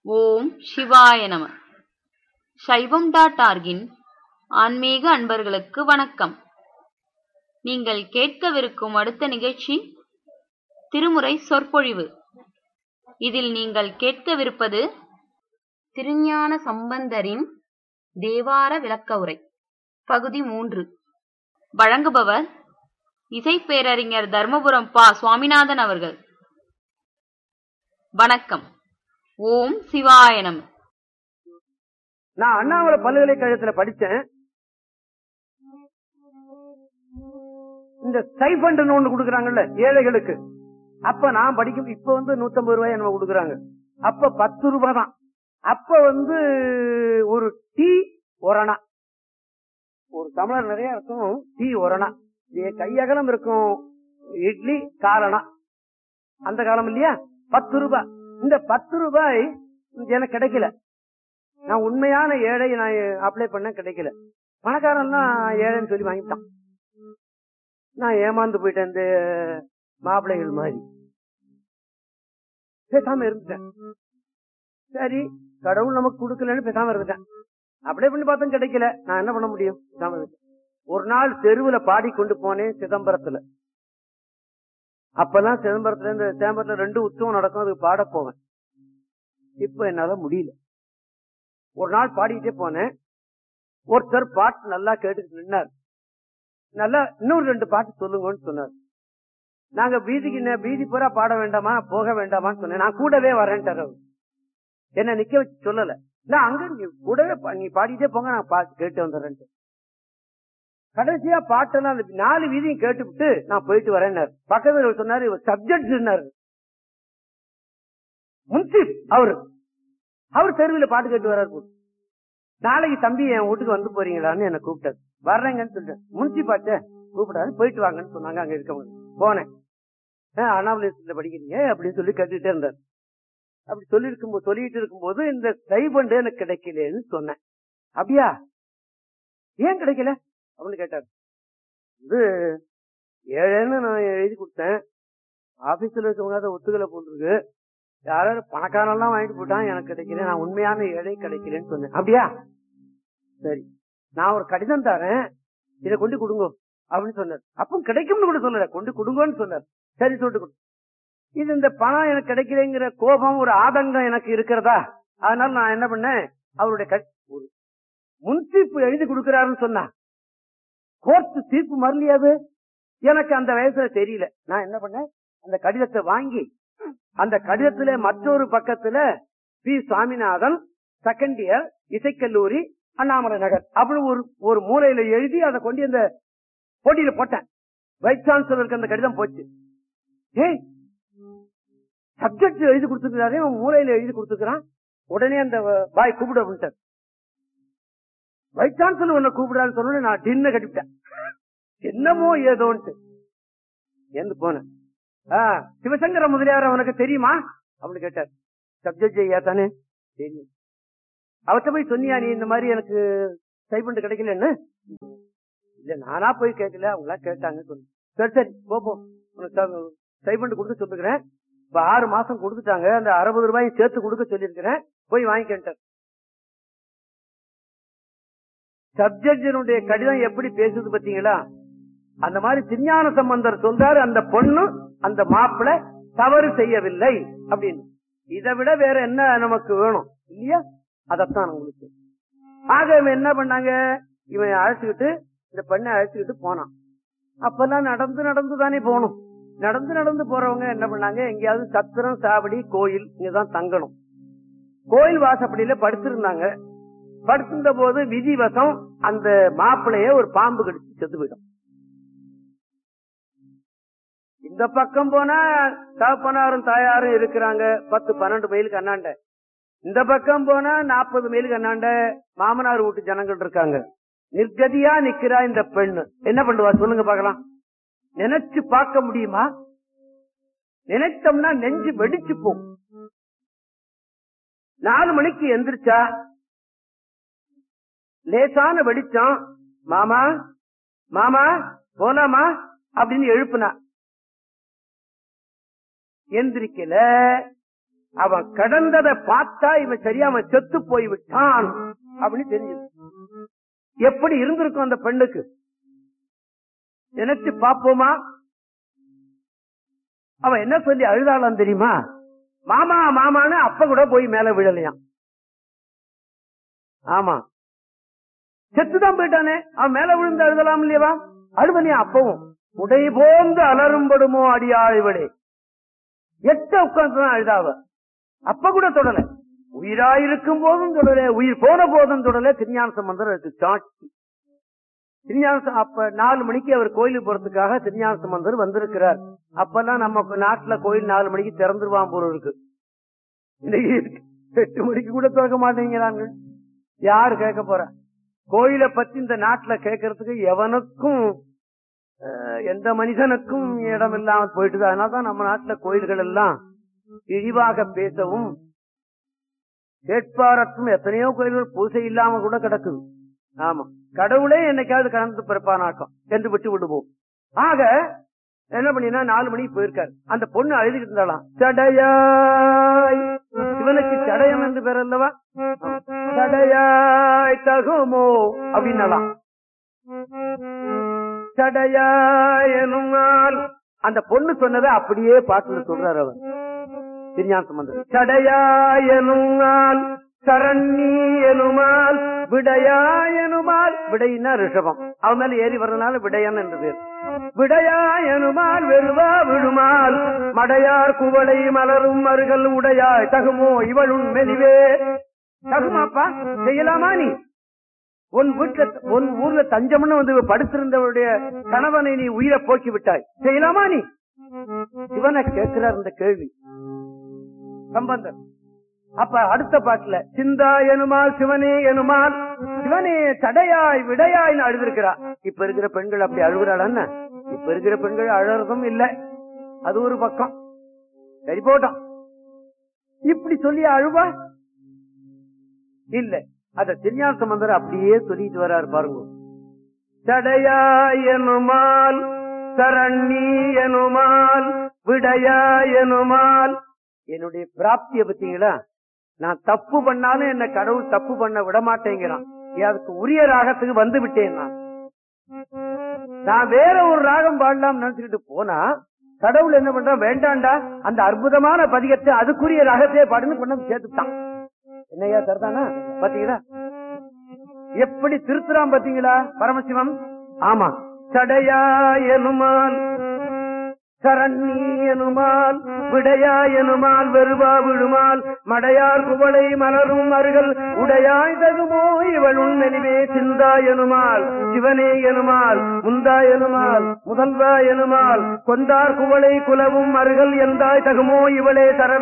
ஓம் சிவாய நம சைவம் டாட் ஆர்கின் ஆன்மீக அன்பர்களுக்கு வணக்கம் நீங்கள் கேட்கவிருக்கும் அடுத்த நிகழ்ச்சி திருமுறை சொற்பொழிவு இதில் நீங்கள் கேட்கவிருப்பது திருஞான சம்பந்தரின் தேவார விளக்க உரை பகுதி மூன்று வழங்குபவர் இசைப்பேரறிஞர் தர்மபுரம் பா சுவாமிநாதன் அவர்கள் வணக்கம் ஓம் சிவாய நம நான் அண்ணாமலை பல்கலைக்கழகத்துல படிச்சேன் இந்த ஸ்டைஃபண்ட் ஒண்ணு கொடுக்கறாங்கல்ல ஏழைகளுக்கு அப்ப நான் படிக்கும் இப்ப வந்து நூத்தம்பது ரூபாய் என்ன கொடுக்கறாங்க அப்ப பத்து ரூபாய் தான் அப்ப வந்து ஒரு டீ ஒரணா ஒரு தமிழர் நிறைய இருக்கும் டீ ஒரணா இது கையகலம் இருக்கும் இட்லி காரணா அந்த காலம் இல்லையா பத்து ரூபாய் இந்த பத்து ரூபாய் எனக்கு கிடைக்கல நான் உண்மையான ஏழை நான் அப்ளை பண்ண கிடைக்கல பணக்காரன்லாம் ஏழைன்னு சொல்லி வாங்கிட்டான் நான் ஏமாந்து போயிட்டேன் இந்த மாப்பிள்ளைகள் மாதிரி பேசாம இருந்துட்டேன் சரி கடவுள் நமக்கு கொடுக்கலன்னு பேசாம இருந்துட்டேன் அப்ளை பண்ணி பார்த்தோம் கிடைக்கல நான் என்ன பண்ண முடியும் பேசாம இருந்துட்டேன் ஒரு நாள் தெருவுல பாடி கொண்டு போனேன் சிதம்பரத்துல அப்பெல்லாம் சிதம்பரத்துல இந்த சிதம்பரத்துல ரெண்டு உற்சவம் நடக்கும் அதுக்கு பாட போவேன் இப்ப என்னால முடியல ஒரு நாள் பாடிக்கிட்டே போனேன் ஒருத்தர் பாட்டு நல்லா கேட்டுட்டு நின்னார் நல்லா இன்னொரு ரெண்டு பாட்டு சொல்லுங்கன்னு சொன்னார் நாங்க வீதிக்கு நே- வீதி பூரா பாட வேண்டாமா போக வேண்டாமான்னு சொன்னேன் நான் கூடவே வரேன்ட்டார் அவர் என்ன நிக்க வச்சு சொல்லல நான் அங்க நீ கூடவே பா- நீ பாடிட்டே போங்க நான் பாட்டு கேட்டு வந்துடுறேன்ட்டு கடைசியா பாட்டெல்லாம் அந்த நாலு வீதியும் கேட்டுவிட்டு நான் போயிட்டு வரேன்னாரு பக்கத்துல இவர் சொன்னாரு இவர் சப்ஜெக்ட் முன்சிப் அவரு அவர் தெருவில் பாட்டு கேட்டு வர்றாரு போல. நாளைக்கு தம்பி என் வீட்டுக்கு வந்து போறீங்களான்னு என்ன கூப்பிட்டாரு வர்றேங்கன்னு சொல்லிட்டேன் முன்சி பாட்டு கூப்பிடாரு போயிட்டு வாங்கன்னு சொன்னாங்க அங்க இருக்கவங்க போனேன் அனாமலேசத்துல படிக்கிறீங்க அப்படின்னு சொல்லி கேட்டுட்டே இருந்தார் அப்படி சொல்லி இருக்கும்போது சொல்லிட்டு இருக்கும்போது இந்த ஸ்டைபண்ட் எனக்கு கிடைக்கலன்னு சொன்னேன் அப்படியா ஏன் கிடைக்கல அப்படின்னு கேட்டார் இது ஏழைன்னு நான் எழுதி கொடுத்தேன் ஆபீஸ்ல இருக்கவங்க அதை ஒத்துக்கல போட்டுருக்கு யாராவது பணக்காரெல்லாம் வாங்கிட்டு போயிட்டான் எனக்கு கிடைக்கல நான் உண்மையான ஏழை கிடைக்கலன்னு சொன்னேன் அப்படியா சரி நான் ஒரு கடிதம் தரேன் இதை கொண்டு கொடுங்க அப்படின்னு சொன்னார் அப்ப கிடைக்கும்னு கூட சொல்லல கொண்டு கொடுங்கன்னு சொன்னார் சரி சொல்லிட்டு கொடு. இது இந்த பணம் எனக்கு கிடைக்கலங்கிற கோபம் ஒரு ஆதங்கம் எனக்கு இருக்கிறதா அதனால நான் என்ன பண்ணேன் அவருடைய கடி- ஒரு முன்சீப்பு எழுதி கொடுக்கிறாருன்னு சொன்னா கோர்ட் தீர்ப்பு மறலியாது எனக்கு அந்த வயசுல தெரியல நான் என்ன பண்ணேன் அந்த கடிதத்தை வாங்கி அந்த கடிதத்துல மற்றொரு பக்கத்துல பி சுவாமிநாதன் செகண்ட் இயர் இசைக்கல்லூரி அண்ணாமலை நகர் அப்படி ஒரு ஒரு மூலையில எழுதி அதை கொண்டு அந்த போட்டியில போட்டேன் வைஸ் சான்சலருக்கு அந்த கடிதம் போச்சு ஏய் சப்ஜெக்ட் எழுதி கொடுத்துருக்காரு அவன் மூலையில எழுதி கொடுத்துருக்கான் உடனே அந்த பாய் கூப்பிட அப்படின்ட்டார் வைஸ் சான்சலர் உன்னை கூப்பிடான்னு சொன்ன நான் டின்ன கட்டிவிட்டேன் என்னமோ ஏதோன்ட்டு எந்து போனேன் ஆ, சிவசங்கர முதலியார் அவனுக்கு தெரியுமா அப்படின்னு கேட்டார் சப்ஜெக்ட் ஐயா தானே தெரியும் அவர்கிட்ட போய் சொன்னியா நீ இந்த மாதிரி எனக்கு ஸ்டைபண்ட் கிடைக்கலன்னு இல்ல நானா போய் கேட்கல அவங்களா கேட்டாங்க சொன்னேன் சரி சரி போ போ உனக்கு ஸ்டைபண்ட் கொடுக்க சொல்லுகிறேன் இப்ப ஆறு மாசம் கொடுத்துட்டாங்க அந்த அறுபது ரூபாயும் சேர்த்து கொடுக்க சொல்லியிருக்கிறேன் போய் வாங்கிக்கிட்டார் சப்ஜெக்டினுடைய கடிதம் எப்படி பேசுது பாத்தீங்களா அந்த மாதிரி திருஞான சம்பந்தர் சொல்றாரு அந்த பொண்ணு அந்த மாப்பிள தவறு செய்யவில்லை அப்படின்னு இதை விட வேற என்ன நமக்கு வேணும் இல்லையா அதத்தான் உங்களுக்கு ஆக இவன் என்ன பண்ணாங்க இவன் அழைச்சுக்கிட்டு இந்த பெண்ணை அழைச்சுக்கிட்டு போனான் அப்பெல்லாம் நடந்து நடந்து தானே போகணும் நடந்து நடந்து போறவங்க என்ன பண்ணாங்க எங்கேயாவது சத்திரம் சாவடி கோயில் இங்கதான் தங்கணும் கோயில் வாசப்படியில படுத்திருந்தாங்க படுத்திருந்த போது விதிவசம் அந்த மாப்பிளைய ஒரு பாம்பு கடிச்சு செத்து போயிடும் இந்த பக்கம் போனா தகப்பனாரும் தாயாரும் இருக்கிறாங்க பத்து பன்னெண்டு மைலுக்கு அண்ணாண்ட இந்த பக்கம் போனா நாற்பது மைலுக்கு அண்ணாண்ட மாமனார் வீட்டு ஜனங்கள் இருக்காங்க நிர்கதியா நிக்கிறா இந்த பெண்ணு என்ன பண்ணுவா சொல்லுங்க பார்க்கலாம் நினைச்சு பார்க்க முடியுமா நினைத்தோம்னா நெஞ்சு வெடிச்சு போகும் நாலு மணிக்கு எந்திரிச்சா லேசான வெடிச்சம் மாமா மாமா போலாமா அப்படின்னு எழுப்புனா எந்திரிக்கல அவன் கடந்ததை பார்த்தா இவன் சரியா அவன் செத்து போய் விட்டான் அப்படின்னு தெரிஞ்சது எப்படி இருந்திருக்கும் அந்த பெண்ணுக்கு நினைச்சு பாப்போமா அவன் என்ன சொல்லி அழுதாளாம் தெரியுமா மாமா மாமான்னு அப்ப கூட போய் மேல விழலையாம் ஆமா செத்துதான் போயிட்டானே அவன் மேல விழுந்து அழுதலாம் இல்லையவா அழுவலையா அப்பவும் உடை போந்து அலரும்படுமோ அடியாழ்வடே எட்ட உட்கார்ந்துதான் அழுதாவ அப்ப கூட தொடல உயிராயிருக்கும் போதும் தொடல உயிர் போன போதும் தொடல திருஞான சம்பந்தர் அதுக்கு சாட்சி திருஞான ச- அப்ப நாலு மணிக்கு அவர் கோயிலுக்கு போறதுக்காக திருஞான சம்பந்தர் வந்திருக்கிறார் அப்பெல்லாம் நம்ம நாட்டுல கோயில் நாலு மணிக்கு திறந்துருவான் போல இருக்கு இன்னைக்கு எட்டு மணிக்கு கூட திறக்க மாட்டேங்கிறாங்க யாரு கேட்க போறா கோயிலை பத்தி இந்த நாட்டுல கேட்கறதுக்கு எவனுக்கும் அஹ், எந்த மனிதனுக்கும் இடம் இல்லாம போயிட்டுது அதனாலதான் நம்ம நாட்டுல கோயில்கள் எல்லாம் இழிவாக பேசவும் கேட்பாரற்றும் எத்தனையோ கோயில்கள் பூசை இல்லாம கூட கிடக்குது ஆமா கடவுளே என்னைக்காவது கலந்து பிறப்பானாக்கம் என்று விட்டு விடுவோம் ஆக என்ன பண்ணினா நாலு மணிக்கு போயிருக்காரு அந்த பொண்ணு அழுதுகிட்டு இருந்தாலாம் சடையாய் சிவனுக்கு சடயம் என்று பேர் அல்லவா சடையாய் தகுமோ அப்படின்னலாம் சடையாய் எனுமால் அந்த பொண்ணு சொன்னதை அப்படியே பாட்டுல சொல்றாரு அவர் திருஞான சம்பந்தர் சடையாய் எனுமால் சரண்ணி எனுமால் விடையாய் எனுமால் விடையினா ரிஷபம் அவன் மேல ஏறி வர்றதுனால விடையன் என்று பேர் விடையாய் எனுமால் வெறுவா விழுமால் மடையார் குவளை மலரும் அருகல் உடையாய் தகுமோ இவளும் மெலிவே தகுமாப்பா செய்யலாமா நீ உன் வீட்டுல உன் ஊர்ல தஞ்சம்னு வந்து படுத்திருந்தவருடைய கணவனை நீ உயிரை போக்கி விட்டாய் செய்யலாமா நீ சிவனை கேட்கிறார் இந்த கேள்வி சம்பந்தர் அப்ப அடுத்த பாட்டுல சிந்தா எனுமால் சிவனே எனுமால் சிவனே தடையாய் விடையாய்னு அழுதிருக்கிறா இப்ப இருக்கிற பெண்கள் அப்படி அழுகுறாள் இப்ப இருக்கிற பெண்கள் அழறதும் இல்ல அது ஒரு பக்கம் சரி போட்டோம் இப்படி சொல்லி அழுவா இல்ல அத திருஞான சம்பந்தர் அப்படியே சொல்லிட்டு வர்றாரு பாருங்க தடையாய் எனுமால் சரண்ணி எனுமால் விடையாய் எனுமால் என்னுடைய பிராப்திய பத்தீங்களா நான் தப்பு பண்ணாலும் என்ன கடவுள் தப்பு பண்ண விட மாட்டேங்கிறான் அதுக்கு உரிய ராகத்துக்கு வந்து விட்டேன் நான் நான் வேற ஒரு ராகம் பாடலாம் நினைச்சுக்கிட்டு போனா கடவுள் என்ன பண்றான் வேண்டாண்டா அந்த அற்புதமான பதிகத்தை அதுக்குரிய ராகத்தையே பாடுன்னு பண்ண சேர்த்துட்டான் என்னையா சரிதானா பாத்தீங்களா எப்படி திருத்துறான் பாத்தீங்களா பரமசிவம் ஆமா சடையா எனுமால் சரண்ணி எனுமால் விடையா எனுமால் வெறுவா விழுமால் மடையார் குவளை மலரும் அருகல் உடையாய் தகுமோ இவள் உண்மெனிவே சிந்தா எனுமால் சிவனே எனுமால் முந்தா எனுமால் முதல்வா எனுமால் கொந்தார் குவளை குலவும் அருகல் எந்தாய் தகுமோ இவளே தர